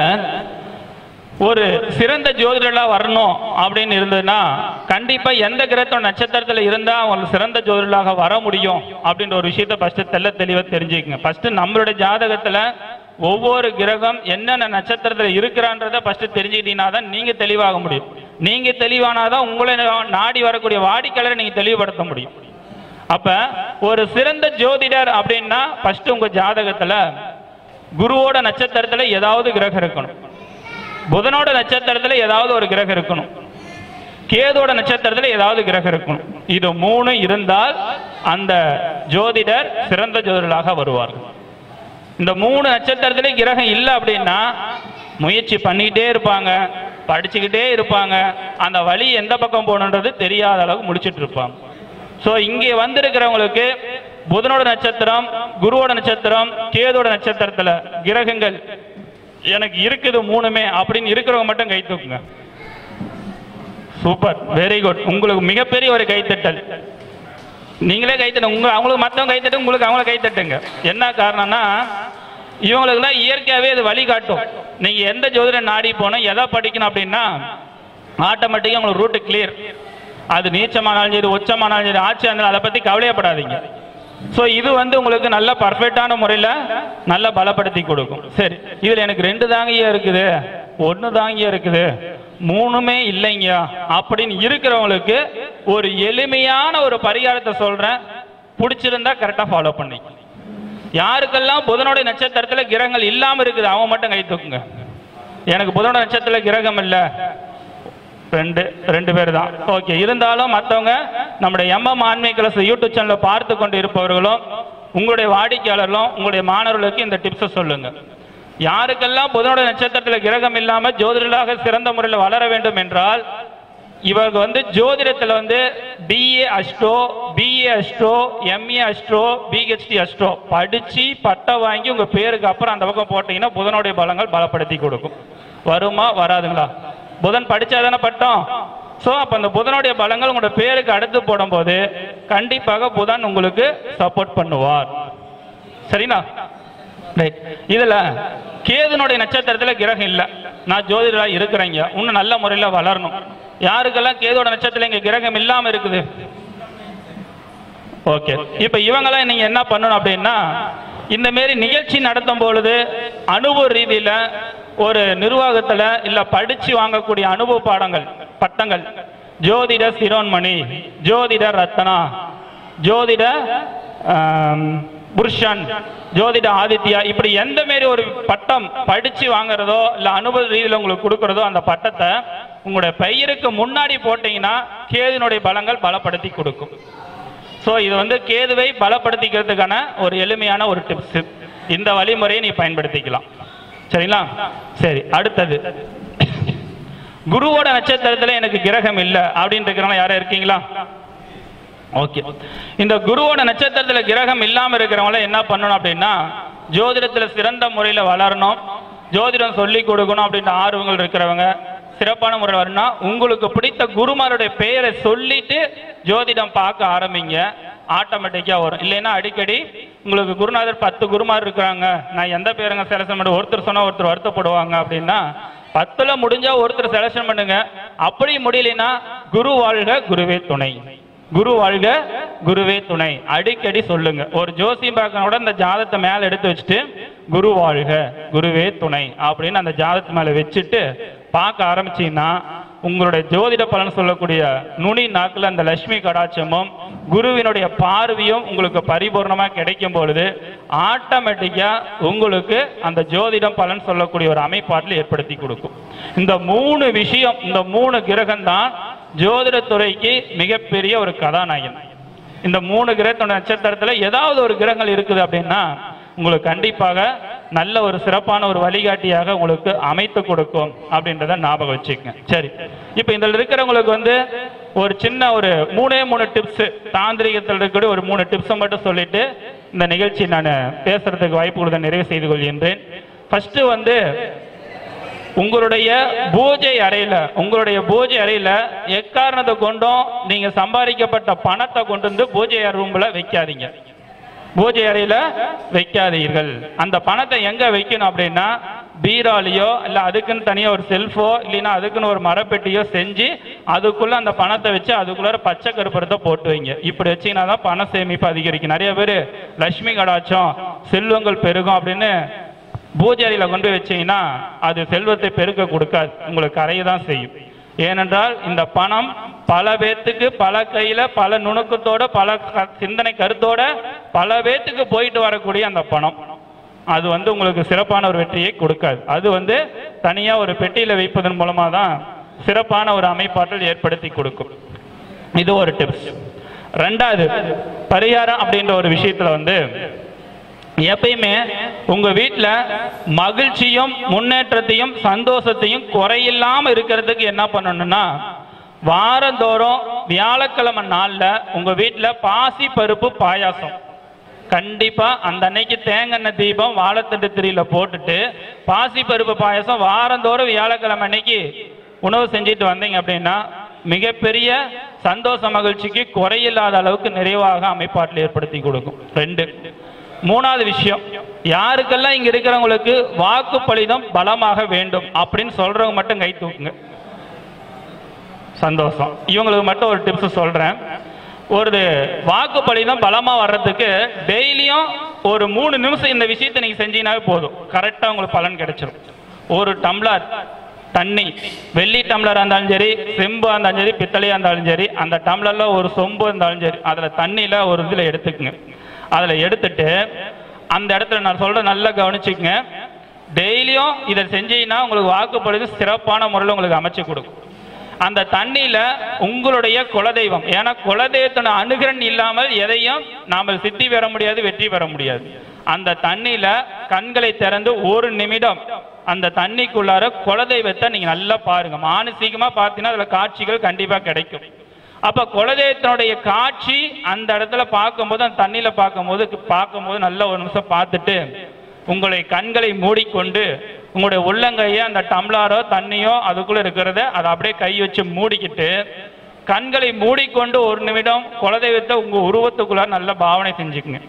ஒரு சிறந்த ஜோதிடர்களா வரணும் அப்படின்னு இருந்ததுன்னா கண்டிப்பா எந்த கிரகத்தோட நட்சத்திரத்துல இருந்தா அவங்க சிறந்த ஜோதிடர்களாக வர முடியும் அப்படின்ற ஒரு விஷயத்தை ஃபர்ஸ்ட் தெல்ல தெளிவா தெரிஞ்சுக்கங்க ஃபர்ஸ்ட் நம்மளுடைய ஜாதகத்துல ஒவ்வொரு கிரகம் என்னென்ன நட்சத்திரத்துல இருக்கிறான்றத ஃபர்ஸ்ட் தெரிஞ்சுக்கிட்டீங்கன்னா தான் நீங்க தெளிவாக முடியும் நீங்க தெளிவானாதான் உங்களை நாடி வரக்கூடிய வாடிக்கையாளரை நீங்க தெளிவுபடுத்த முடியும் அப்ப ஒரு சிறந்த ஜோதிடர் அப்படின்னா ஃபர்ஸ்ட் உங்க ஜாதகத்துல குருவோட நட்சத்திரத்துல ஏதாவது கிரகம் இருக்கணும் புதனோட நட்சத்திரத்துல ஏதாவது ஒரு கிரகம் இருக்கணும் கேதோட நட்சத்திரத்துல ஏதாவது கிரகம் இருக்கணும் இது மூணு இருந்தால் அந்த ஜோதிடர் சிறந்த ஜோதிடராக வருவார்கள் இந்த மூணு நட்சத்திரத்துல கிரகம் இல்லை அப்படின்னா முயற்சி பண்ணிக்கிட்டே இருப்பாங்க படிச்சுக்கிட்டே இருப்பாங்க அந்த வழி எந்த பக்கம் போகணுன்றது தெரியாத அளவுக்கு முடிச்சிட்டு இருப்பாங்க ஸோ இங்கே வந்திருக்கிறவங்களுக்கு புதனோட நட்சத்திரம் குருவோட நட்சத்திரம் கேதோட நட்சத்திரத்துல கிரகங்கள் எனக்கு இருக்குது மூணுமே அப்படின்னு இருக்கிறவங்க மட்டும் கை தூக்குங்க சூப்பர் வெரி குட் உங்களுக்கு மிகப்பெரிய ஒரு கைத்தட்டல் நீங்களே கைத்தட்டுங்க உங்க அவங்களுக்கு மற்றவங்க கைத்தட்டு உங்களுக்கு அவங்கள கைத்தட்டுங்க என்ன காரணம்னா இவங்களுக்குலாம் இயற்கையாகவே இது வழிகாட்டும் நீங்க எந்த ஜோதிடம் நாடி போனோம் எதை படிக்கணும் அப்படின்னா ஆட்டோமேட்டிக்காக உங்களுக்கு ரூட்டு கிளியர் அது நீச்சமானாலும் சரி உச்சமானாலும் சரி ஆட்சி இருந்தாலும் அதை பற்றி கவலையப்படாதீங்க ஸோ இது வந்து உங்களுக்கு நல்ல பர்ஃபெக்டான முறையில் நல்ல பலப்படுத்தி கொடுக்கும் சரி இதில் எனக்கு ரெண்டு தாங்கியா இருக்குது ஒன்று தாங்கியா இருக்குது மூணுமே இல்லைங்கயா அப்படின்னு இருக்கிறவங்களுக்கு ஒரு எளிமையான ஒரு பரிகாரத்தை சொல்றேன் பிடிச்சிருந்தா கரெக்டாக ஃபாலோ பண்ணி யாருக்கெல்லாம் புதனுடைய நட்சத்திரத்தில் கிரகங்கள் இல்லாமல் இருக்குது அவன் மட்டும் கை தூக்குங்க எனக்கு புதனோட நட்சத்திரத்தில் கிரகம் இல்லை ரெண்டு ரெண்டு பேர் தான் ஓகே இருந்தாலும் மற்றவங்க நம்முடைய எம்எம் ஆன்மீக கிளாஸ் யூடியூப் சேனலில் பார்த்து கொண்டு இருப்பவர்களும் உங்களுடைய வாடிக்கையாளர்களும் உங்களுடைய மாணவர்களுக்கு இந்த டிப்ஸை சொல்லுங்க யாருக்கெல்லாம் புதனோட நட்சத்திரத்தில் கிரகம் இல்லாம ஜோதிடர்களாக சிறந்த முறையில் வளர வேண்டும் என்றால் இவங்க வந்து ஜோதிடத்தில் வந்து BA astro BA astro MA astro PhD astro படிச்சு பட்டம் வாங்கி உங்க பேருக்கு அப்புறம் அந்த பக்கம் போட்டீங்கன்னா புதனுடைய பலங்கள் பலப்படுத்தி கொடுக்கும் வருமா வராதுங்களா புதன் படிச்சாதானே பட்டம் ஸோ அப்போ அந்த புதனுடைய பலங்கள் உங்களோட பேருக்கு அடுத்து போடும்போது கண்டிப்பாக புதன் உங்களுக்கு சப்போர்ட் பண்ணுவார் சரிங்களா ரைட் இதுல கேதுனுடைய நட்சத்திரத்துல கிரகம் இல்ல நான் ஜோதிடரா இருக்கிறேங்க இன்னும் நல்ல முறையில வளரணும் யாருக்கெல்லாம் கேதோட நட்சத்திரம் இங்க கிரகம் இல்லாம இருக்குது ஓகே இப்ப இவங்கெல்லாம் நீங்க என்ன பண்ணணும் அப்படின்னா இந்த மாரி நிகழ்ச்சி நடத்தும் பொழுது அனுபவ ரீதியில ஒரு நிர்வாகத்துல இல்ல படிச்சு வாங்கக்கூடிய அனுபவ பாடங்கள் பட்டங்கள் ஜோதிட சிரோன்மணி ஜோதிட ரத்னா ஜோதிட ஆம், புருஷன் ஜோதிட ஆதித்யா இப்படி எந்த மாரி ஒரு பட்டம் படிச்சு வாங்குறதோ இல்ல அனுபவ ரீதியில உங்களுக்கு கொடுக்கறதோ அந்த பட்டத்தை உங்களுடைய பெயருக்கு முன்னாடி போட்டீங்கன்னா கேதுனுடைய பலங்கள் பலப்படுத்தி கொடுக்கும் ஸோ இது வந்து கேதுவை பலப்படுத்திக்கிறதுக்கான ஒரு எளிமையான ஒரு டிப்ஸ் இந்த வழிமுறையை நீ பயன்படுத்திக்கலாம் சரிங்களா சரி அடுத்தது குருவோட நட்சத்திரத்துல எனக்கு கிரகம் இல்லை அப்படின்னு இருக்கிறவங்க யாரும் இருக்கீங்களா ஓகே இந்த குருவோட நட்சத்திரத்துல கிரகம் இல்லாம இருக்கிறவங்கள என்ன பண்ணணும் அப்படின்னா ஜோதிடத்துல சிறந்த முறையில வளரணும் ஜோதிடம் சொல்லி கொடுக்கணும் அப்படின்ற ஆர்வங்கள் இருக்கிறவங்க சிறப்பான முறையில் வரணும்னா உங்களுக்கு பிடித்த குருமாருடைய பெயரை சொல்லிட்டு ஜோதிடம் பார்க்க ஆரம்பிங்க ஆட்டோமேட்டிக்கா வரும் இல்லைன்னா அடிக்கடி உங்களுக்கு குருநாதர் பத்து குருமார் இருக்கிறாங்க நான் எந்த பேருங்க செலக்ஷன் பண்ண ஒருத்தர் சொன்னா ஒருத்தர் வருத்தப்படுவாங்க அப்படின்னா பத்துல முடிஞ்சா ஒருத்தர் செலக்ஷன் பண்ணுங்க அப்படி முடியலைன்னா குரு வாழ்க குருவே துணை குரு வாழ்க குருவே துணை அடிக்கடி சொல்லுங்க ஒரு ஜோசியம் பார்க்க கூட இந்த ஜாதத்தை மேல எடுத்து வச்சுட்டு குரு வாழ்க குருவே துணை அப்படின்னு அந்த ஜாதத்து மேல வச்சுட்டு பார்க்க ஆரம்பிச்சீங்கன்னா உங்களுடைய ஜோதிட பலன் சொல்லக்கூடிய நுனி நாக்குல அந்த லட்சுமி கடாட்சமும் குருவினுடைய பார்வையும் உங்களுக்கு பரிபூர்ணமா கிடைக்கும் பொழுது ஆட்டோமேட்டிக்கா உங்களுக்கு அந்த ஜோதிடம் பலன் சொல்லக்கூடிய ஒரு அமைப்பாட்டில் ஏற்படுத்தி கொடுக்கும் இந்த மூணு விஷயம் இந்த மூணு கிரகம் தான் ஜோதிடத்துறைக்கு மிகப்பெரிய ஒரு கதாநாயகன் இந்த மூணு கிரகத்தோட நட்சத்திரத்துல ஏதாவது ஒரு கிரகங்கள் இருக்குது அப்படின்னா உங்களுக்கு கண்டிப்பாக நல்ல ஒரு சிறப்பான ஒரு வழிகாட்டியாக உங்களுக்கு அமைத்து கொடுக்கும் அப்படின்றத ஞாபகம் வச்சுக்கங்க சரி இப்போ இதில் இருக்கிறவங்களுக்கு வந்து ஒரு சின்ன ஒரு மூணே மூணு டிப்ஸ் தாந்திரிகத்தில் இருக்கக்கூடிய ஒரு மூணு டிப்ஸை மட்டும் சொல்லிட்டு இந்த நிகழ்ச்சி நான் பேசுறதுக்கு வாய்ப்பு கொடுத்த நிறைவு செய்து கொள்கின்றேன் ஃபர்ஸ்ட் வந்து உங்களுடைய பூஜை அறையில உங்களுடைய பூஜை அறையில எக்காரணத்தை கொண்டும் நீங்க சம்பாதிக்கப்பட்ட பணத்தை கொண்டு வந்து பூஜை ரூம்ல வைக்காதீங்க பூஜை அறையில வைக்காதீர்கள் அந்த பணத்தை எங்க வைக்கணும் அப்படின்னா பீராலியோ இல்ல அதுக்குன்னு தனியா ஒரு செல்ஃபோ இல்லைன்னா அதுக்குன்னு ஒரு மரப்பெட்டியோ செஞ்சு அதுக்குள்ள அந்த பணத்தை வச்சு அதுக்குள்ள பச்சை கருப்பரத்தை போட்டு வைங்க இப்படி வச்சீங்கன்னா தான் பண சேமிப்பு அதிகரிக்கும் நிறைய பேர் லட்சுமி கடாச்சம் செல்வங்கள் பெருகும் அப்படின்னு பூஜை அறையில கொண்டு போய் வச்சீங்கன்னா அது செல்வத்தை பெருக்க கொடுக்காது உங்களுக்கு கரைய தான் செய்யும் ஏனென்றால் இந்த பணம் பல பேத்துக்கு பல கையில பல நுணுக்கத்தோட பல க- சிந்தனை கருத்தோட பல பேத்துக்கு போயிட்டு வரக்கூடிய அந்த பணம் அது வந்து உங்களுக்கு சிறப்பான ஒரு வெற்றியை கொடுக்காது அது வந்து தனியா ஒரு பெட்டியில வைப்பதன் மூலமா தான் சிறப்பான ஒரு அமைப்பாற்றல் ஏற்படுத்தி கொடுக்கும் இது ஒரு டிப்ஸ் ரெண்டாவது பரிகாரம் அப்படின்ற ஒரு விஷயத்துல வந்து எப்பயுமே உங்க வீட்ல மகிழ்ச்சியும் முன்னேற்றத்தையும் சந்தோஷத்தையும் குறையில்லாம இருக்கிறதுக்கு என்ன பண்ணணும்னா வாரந்தோறும் வியாழக்கிழமை நாள்ல உங்க வீட்ல பாசி பருப்பு பாயாசம் கண்டிப்பா அந்த அன்னைக்கு தேங்கெண்ணெய் தீபம் வாழைத்தண்டு திரியில போட்டுட்டு பாசி பருப்பு பாயாசம் வாரந்தோறும் வியாழக்கிழமை அன்னைக்கு உணவு செஞ்சுட்டு வந்தீங்க அப்படின்னா மிகப்பெரிய சந்தோஷ மகிழ்ச்சிக்கு குறையில்லாத அளவுக்கு நிறைவாக அமைப்பாட்டில் ஏற்படுத்தி கொடுக்கும் ரெண்டு மூணாவது விஷயம் யாருக்கெல்லாம் இங்க இருக்கிறவங்களுக்கு வாக்கு பலிதம் பலமாக வேண்டும் அப்படின்னு சொல்றவங்க மட்டும் கை தூக்குங்க சந்தோஷம் இவங்களுக்கு மட்டும் ஒரு டிப்ஸ் சொல்றேன் ஒரு வாக்கு பலிதம் பலமா வர்றதுக்கு டெய்லியும் ஒரு மூணு நிமிஷம் இந்த விஷயத்தை நீங்க செஞ்சீங்கன்னாவே போதும் கரெக்டா உங்களுக்கு பலன் கிடைச்சிரும் ஒரு டம்ளர் தண்ணி வெள்ளி டம்ளரா இருந்தாலும் சரி செம்பா இருந்தாலும் சரி பித்தளையா இருந்தாலும் சரி அந்த டம்ளர்ல ஒரு சொம்பு இருந்தாலும் சரி அதுல தண்ணியில ஒரு இதுல எடுத்துக்குங்க அதுல எடுத்துட்டு அந்த இடத்துல நான் சொல்ற நல்லா கவனிச்சுக்குங்க டெய்லியும் இதை செஞ்சீங்கன்னா உங்களுக்கு வாக்குப்படுது சிறப்பான முறையில் உங்களுக்கு அமைச்சு கொடுக்கும் அந்த தண்ணியில உங்களுடைய குலதெய்வம் ஏன்னா குலதெய்வத்தோட அனுகிரன் இல்லாமல் எதையும் நாம சித்தி பெற முடியாது வெற்றி பெற முடியாது அந்த தண்ணியில கண்களை திறந்து ஒரு நிமிடம் அந்த தண்ணிக்குள்ளார குலதெய்வத்தை நீங்க நல்லா பாருங்க மானசீகமா பார்த்தீங்கன்னா அதுல காட்சிகள் கண்டிப்பா கிடைக்கும் அப்ப குலதெய்வத்தினுடைய காட்சி அந்த இடத்துல பார்க்கும்போது அந்த தண்ணியில பார்க்கும்போது பார்க்கும்போது நல்ல ஒரு நிமிஷம் பார்த்துட்டு உங்களை கண்களை மூடிக்கொண்டு உங்களுடைய உள்ளங்கையை அந்த டம்ளாரோ தண்ணியோ அதுக்குள்ள இருக்கிறத அதை அப்படியே கை வச்சு மூடிக்கிட்டு கண்களை மூடிக்கொண்டு ஒரு நிமிடம் குலதெய்வத்தை உங்க உருவத்துக்குள்ள நல்ல பாவனை செஞ்சுக்குங்க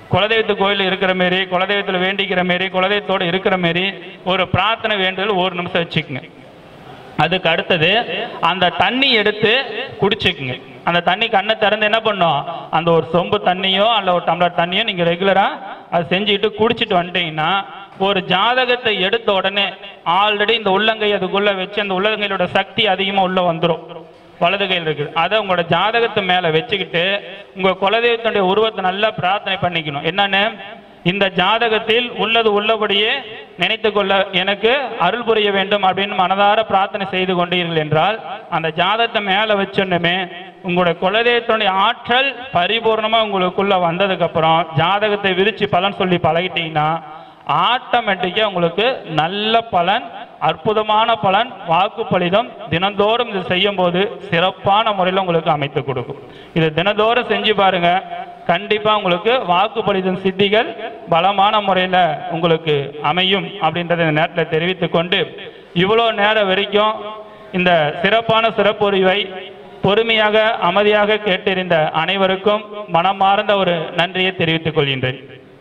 குலதெய்வத்து கோயில் இருக்கிற மாரி குலதெய்வத்தில் வேண்டிக்கிற மாரி குலதெய்வத்தோடு இருக்கிற மாரி ஒரு பிரார்த்தனை வேண்டுதல் ஒரு நிமிஷம் வச்சுக்கோங்க அதுக்கு அடுத்தது அந்த தண்ணி எடுத்து குடிச்சுக்குங்க அந்த தண்ணி கண்ணை திறந்து என்ன பண்ணும் அந்த ஒரு சொம்பு தண்ணியோ அல்ல ஒரு டம்ளர் தண்ணியோ நீங்கள் ரெகுலராக அதை செஞ்சுக்கிட்டு குடிச்சிட்டு வந்துட்டீங்கன்னா ஒரு ஜாதகத்தை எடுத்த உடனே ஆல்ரெடி இந்த உள்ளங்கை அதுக்குள்ளே வச்சு அந்த உள்ளங்கையிலோட சக்தி அதிகமாக உள்ளே வந்துடும் வலது கையில் இருக்குது அதை உங்களோட ஜாதகத்து மேலே வச்சுக்கிட்டு உங்கள் குலதெய்வத்தினுடைய உருவத்தை நல்லா பிரார்த்தனை பண்ணிக்கணும் என்னன்னு இந்த ஜாதகத்தில் உள்ளது உள்ளபடியே நினைத்து கொள்ள எனக்கு அருள் புரிய வேண்டும் அப்படின்னு மனதார பிரார்த்தனை செய்து கொண்டீர்கள் என்றால் அந்த ஜாதகத்தை மேலே வச்சோன்னுமே உங்களுடைய குலதெய்வத்தினுடைய ஆற்றல் பரிபூர்ணமா உங்களுக்குள்ள வந்ததுக்கு அப்புறம் ஜாதகத்தை விரிச்சு பலன் சொல்லி பழகிட்டீங்கன்னா ஆட்டோமேட்டிக்காக உங்களுக்கு நல்ல பலன் அற்புதமான பலன் வாக்கு பலிதம் தினந்தோறும் இது செய்யும் போது சிறப்பான முறையில் உங்களுக்கு அமைத்து கொடுக்கும் இது தினந்தோறும் செஞ்சு பாருங்க கண்டிப்பா உங்களுக்கு வாக்கு பலிதம் சித்திகள் பலமான முறையில் உங்களுக்கு அமையும் அப்படின்றத இந்த நேரத்தில் தெரிவித்துக் கொண்டு இவ்வளோ நேரம் வரைக்கும் இந்த சிறப்பான சிறப்புரிவை பொறுமையாக அமைதியாக கேட்டிருந்த அனைவருக்கும் மனமார்ந்த ஒரு நன்றியை தெரிவித்துக் கொள்கின்றேன்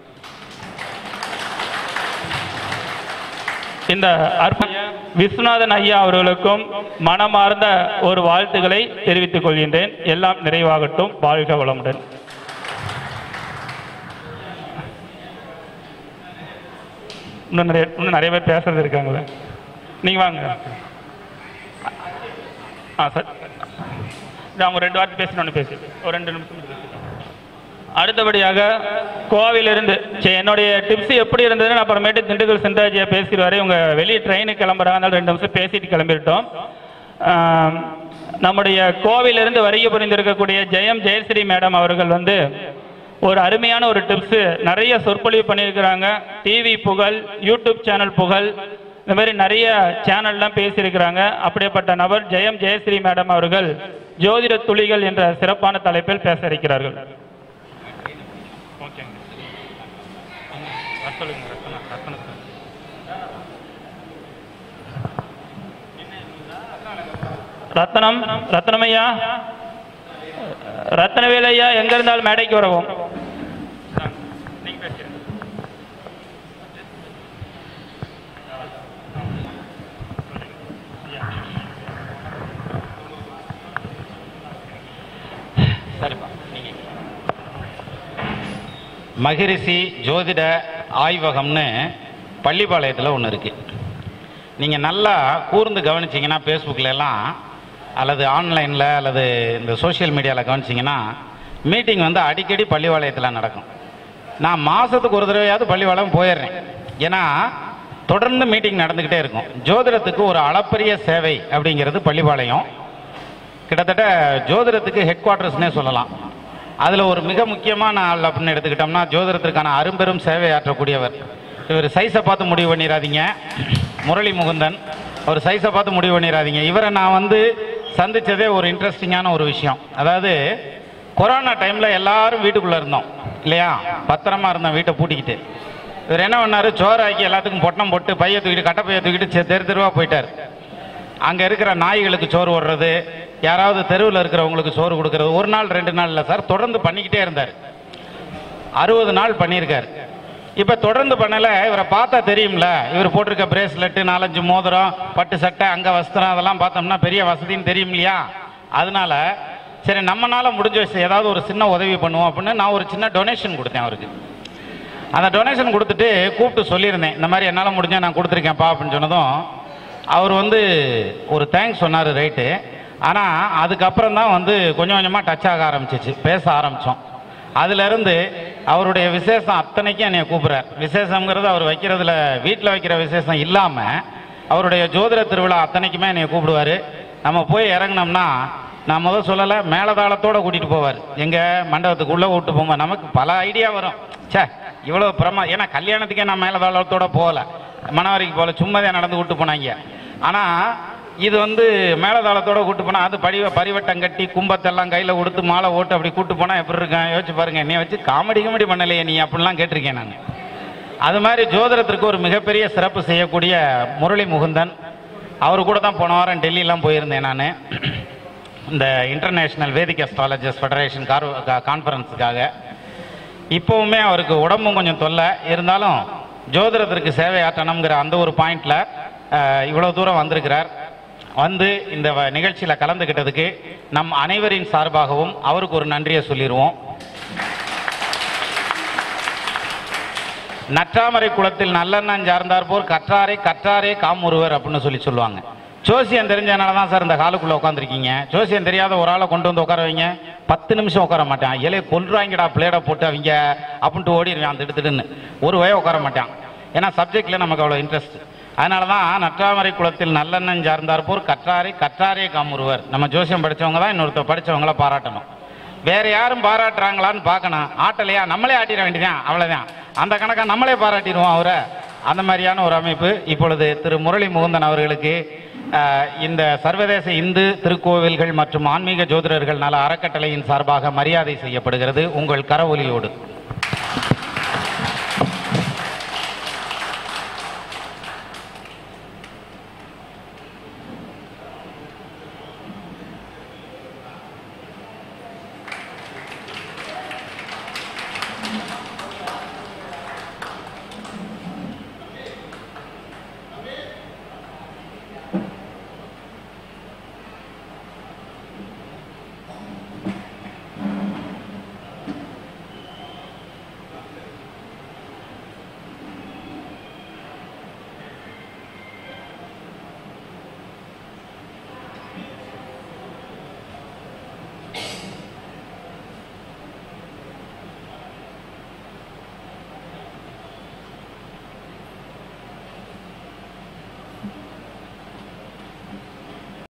இந்த அற்ப விஸ்வநாதன் ஐயா அவர்களுக்கும் மனமார்ந்த ஒரு வாழ்த்துக்களை தெரிவித்துக் கொள்கின்றேன் எல்லாம் நிறைவாகட்டும் வாழ்க வளமுடன் இன்னும் நிறைய இன்னும் நிறைய பேர் பேசுறது இருக்காங்களே நீங்க வாங்க ஆ சார் இது அவங்க ரெண்டு வார்த்தை பேசணும்னு பேசி ஒரு ரெண்டு நிமிஷம் மட்டும் பேசிட்டு. அடுத்தபடியாக கோவிலிருந்து சரி என்னுடைய டிப்ஸ் எப்படி இருந்ததுன்னு நான் அப்புறமேட்டு திண்டுக்கல் சென்றாஜியா பேசிடுவாரு இவங்க வெளியே ட்ரெயினுக்கு கிளம்புறாங்க அதனால ரெண்டு நிமிஷம் பேசிட்டு கிளம்பிட்டோம் ஆம், நம்முடைய கோவிலிருந்து வருகை புரிந்திருக்கக்கூடிய ஜெயம் ஜெயஸ்ரீ மேடம் அவர்கள் வந்து ஒரு அருமையான ஒரு டிப்ஸ் நிறைய சொற்பொழிவு பண்ணியிருக்கிறாங்க டிவி புகழ் யூடியூப் சேனல் புகழ் இந்த மாதிரி நிறைய சேனல்லாம் பேசியிருக்கிறாங்க அப்படிப்பட்ட நபர் ஜெயம் ஜெயஸ்ரீ மேடம் அவர்கள் ஜோதிட துளிகள் என்ற சிறப்பான தலைப்பில் பேச இருக்கிறார்கள் ரத்தனம் ரத்தனமையா ரத்தனவேலையா எங்க இருந்தாலும் மேடைக்கு வரவும் மகரிஷி ஜோதிட ஆய்வகம்னு பள்ளிப்பாளையத்தில் ஒன்று இருக்குது நீங்கள் நல்லா கூர்ந்து கவனிச்சிங்கன்னா ஃபேஸ்புக்கில் எல்லாம் அல்லது ஆன்லைனில் அல்லது இந்த சோஷியல் மீடியாவில் கவனிச்சிங்கன்னா மீட்டிங் வந்து அடிக்கடி பள்ளிப்பாளையத்தில் நடக்கும் நான் மாதத்துக்கு ஒரு தடவையாவது பள்ளிப்பாளையம் போயிடுறேன் ஏன்னா தொடர்ந்து மீட்டிங் நடந்துக்கிட்டே இருக்கும் ஜோதிடத்துக்கு ஒரு அளப்பரிய சேவை அப்படிங்கிறது பள்ளிப்பாளையம் கிட்டத்தட்ட ஜோதிடத்துக்கு ஹெட் குவார்ட்டர்ஸ்னே சொல்லலாம் அதில் ஒரு மிக முக்கியமான ஆள் அப்படின்னு எடுத்துக்கிட்டோம்னா ஜோதிடத்திற்கான அரும்பெரும் சேவை ஆற்றக்கூடியவர் இவர் சைஸை பார்த்து முடிவு பண்ணிடாதீங்க முரளி முகுந்தன் ஒரு சைஸை பார்த்து முடிவு பண்ணிடாதீங்க இவரை நான் வந்து சந்திச்சதே ஒரு இன்ட்ரெஸ்டிங்கான ஒரு விஷயம் அதாவது கொரோனா டைமில் எல்லாரும் வீட்டுக்குள்ளே இருந்தோம் இல்லையா பத்திரமா இருந்தோம் வீட்டை பூட்டிக்கிட்டு இவர் என்ன பண்ணாரு சோறாக்கி எல்லாத்துக்கும் பொட்டம் போட்டு பைய தூக்கிட்டு கட்டை பைய தூக்கிட்டு செ- தெரு தெருவா போயிட்டார் அங்க இருக்கிற நாய்களுக்கு சோறு ஓடுறது யாராவது தெருவில் இருக்கிறவங்களுக்கு சோறு கொடுக்கறது ஒரு நாள் ரெண்டு நாள் இல்லை சார் தொடர்ந்து பண்ணிக்கிட்டே இருந்தார் அறுபது நாள் பண்ணியிருக்காரு இப்போ தொடர்ந்து பண்ணல இவரை பார்த்தா தெரியும்ல இவர் போட்டிருக்க பிரேஸ்லெட்டு நாலஞ்சு மோதிரம் பட்டு சட்டை அங்க வஸ்திரம் அதெல்லாம் பார்த்தோம்னா பெரிய வசதின்னு தெரியும் இல்லையா அதனால சரி நம்மனால முடிஞ்ச விஷயம் ஏதாவது ஒரு சின்ன உதவி பண்ணுவோம் அப்படின்னு நான் ஒரு சின்ன டொனேஷன் கொடுத்தேன் அவருக்கு அந்த டொனேஷன் கொடுத்துட்டு கூப்பிட்டு சொல்லியிருந்தேன் இந்த மாதிரி என்னால் முடிஞ்சா நான் கொடுத்துருக்கேன்ப்பா அப்படின்னு சொன்னதும் அவர் வந்து ஒரு தேங்க்ஸ் சொன்னார் ரைட்டு ஆனால் அதுக்கப்புறம் தான் வந்து கொஞ்சம் கொஞ்சமாக டச் ஆக ஆரம்பிச்சிச்சு பேச ஆரம்பித்தோம் அதிலிருந்து அவருடைய விசேஷம் அத்தனைக்கும் என்னை கூப்பிட்றார் விசேஷங்கிறது அவர் வைக்கிறதுல வீட்டில் வைக்கிற விசேஷம் இல்லாமல் அவருடைய ஜோதிட திருவிழா அத்தனைக்குமே என்னை கூப்பிடுவார் நம்ம போய் இறங்குனோம்னா நான் முதல் சொல்லலை மேலதாளத்தோட கூட்டிகிட்டு போவார் எங்கள் மண்டபத்துக்கு உள்ளே கூப்பிட்டு போகும்போது நமக்கு பல ஐடியா வரும் ச்சே இவ்வளோ பிரமா ஏன்னா கல்யாணத்துக்கே நான் மேலதாளத்தோட போகல மணவரைக்கு போகல சும்மாதான் நடந்து கூட்டு போனாங்க ஆனால் இது வந்து மேலதாளத்தோட கூட்டு போனால் அது பரிவ பரிவட்டம் கட்டி கும்பத்தெல்லாம் கையில் கொடுத்து மாலை ஓட்டு அப்படி கூட்டு போனால் எப்படி இருக்கேன் யோசிச்சு பாருங்க என்னைய வச்சு காமெடி காமெடி பண்ணலையே நீ அப்படிலாம் கேட்டிருக்கேன் நான் அது மாதிரி ஜோதிடத்திற்கு ஒரு மிகப்பெரிய சிறப்பு செய்யக்கூடிய முரளி முகுந்தன் அவர் கூட தான் போன வாரம் டெல்லிலாம் போயிருந்தேன் நான் இந்த இன்டர்நேஷ்னல் வேதிக் அஸ்ட்ராலஜர்ஸ் ஃபெடரேஷன் கார் கான்ஃபரன்ஸுக்காக இப்போவுமே அவருக்கு உடம்பும் கொஞ்சம் தொல்லை இருந்தாலும் ஜோதிடத்திற்கு சேவையாற்றணுங்கிற அந்த ஒரு பாயிண்ட்ல இவ்வளோ தூரம் வந்திருக்கிறார் வந்து இந்த வ- நிகழ்ச்சியில் கலந்துக்கிட்டதுக்கு நம் அனைவரின் சார்பாகவும் அவருக்கு ஒரு நன்றியை சொல்லிடுவோம் நற்றாமரை குளத்தில் நல்லெண்ணம் சார்ந்தார் போர் கற்றாரே கற்றாரே காமுருவர் அப்படின்னு சொல்லி சொல்லுவாங்க ஜோசியம் தெரிஞ்சனால தான் சார் இந்த காலுக்குள்ள உட்காந்துருக்கீங்க ஜோசியம் தெரியாத ஒரு ஆளை கொண்டு வந்து உட்கார வைங்க பத்து நிமிஷம் உட்கார மாட்டான் இலைய கொல்றாங்கடா பிளேடை போட்டு அவங்க அப்படின்ட்டு ஓடிடுவான் திடுத்திடுன்னு ஒரு வய உட்கார மாட்டான் ஏன்னா சப்ஜெக்ட்ல நமக்கு அவ்வளோ இன்ட்ரெஸ்ட் அதனால தான் நற்றாமரை குளத்தில் நல்லெண்ணம் சார்ந்தார் போர் கற்றாரே கற்றாரே காமுருவர் நம்ம ஜோசியம் படிச்சவங்க தான் இன்னொருத்தர் படிச்சவங்கள பாராட்டணும் வேற யாரும் பாராட்டுறாங்களான்னு பார்க்கணும் ஆட்டலையா நம்மளே ஆட்டிட வேண்டியதான் அவ்வளவுதான் அந்த கணக்கா நம்மளே பாராட்டிடுவோம் அவரை அந்த மாதிரியான ஒரு அமைப்பு இப்பொழுது திரு முரளி முகுந்தன் அவர்களுக்கு அஹ், இந்த சர்வதேச இந்து திருக்கோவில்கள் மற்றும் ஆன்மீக ஜோதிடர்கள் நல அறக்கட்டளையின் சார்பாக மரியாதை செய்யப்படுகிறது உங்கள் கரவொலியோடு